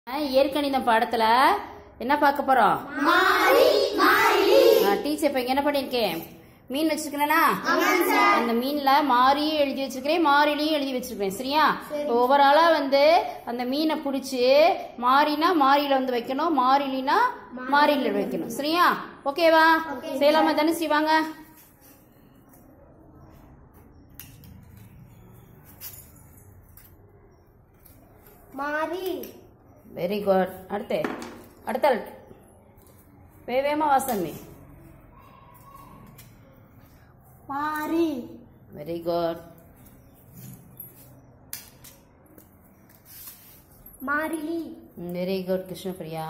இயற்கணிதம் பாடத்துல என்ன பார்க்க போறோம் டீச்சர் இப்ப இங்க என்ன பண்ணிருக்கேன் மீன் வச்சிருக்கேனா அந்த மீன்ல மாறியும் எழுதி வச்சிருக்கிறேன் மாறிலியும் எழுதி வச்சிருக்கேன் சரியா ஓவராலா வந்து அந்த மீனை பிடிச்சி மாறினா மாறியில வந்து வைக்கணும் மாறிலினா மாறில வைக்கணும் சரியா ஓகேவா செய்யலாமா தானே செய்வாங்க மாறி வெரி குட் அடுத்து அடுத்த வேவேமா வாசமே மாறி வெரி குட் மாறிலி வெரி குட் கிருஷ்ணபிரியா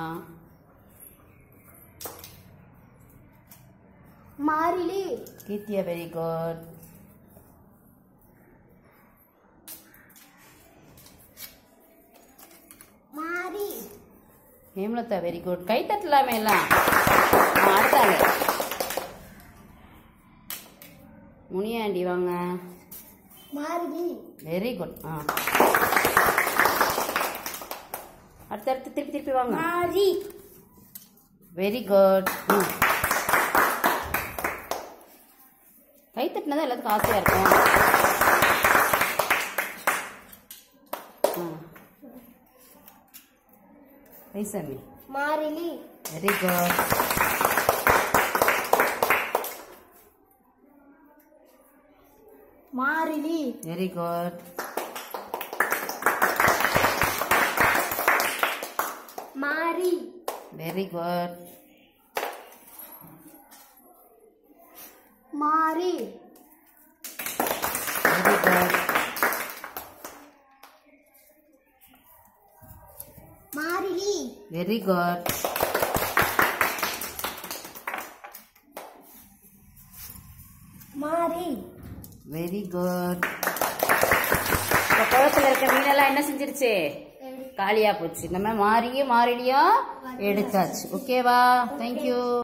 மாறிலி கீர்த்தியா வெரி குட் மாறி ஹேமலதா வெரி குட் கை தட்டலாமே எல்லாம் ஆ, அடுத்த ஆளு முனியாண்டி வாங்க மாறிலி வெரி குட் ஆ அடுத்தடுத்து திருப்பி திருப்பி வாங்க மாறி வெரி குட் கை தட்டினதான் எல்லாத்துக்கும் ஆசையா இருக்கும் ம். கை சாமி மாறிலி வெரி குட் மாறிலி வெரி குட் மாறி வெரி குட் மாறி வெரி குட் மாறிலி வெரி குட் மாறி வெரி குட் இந்த குளத்துல இருக்க மீனெல்லாம் என்ன செஞ்சிருச்சு காலியா போச்சு நம்ம மாறியும் மாறிலியும் எடுத்தாச்சு ஓகேவா தேங்க்யூ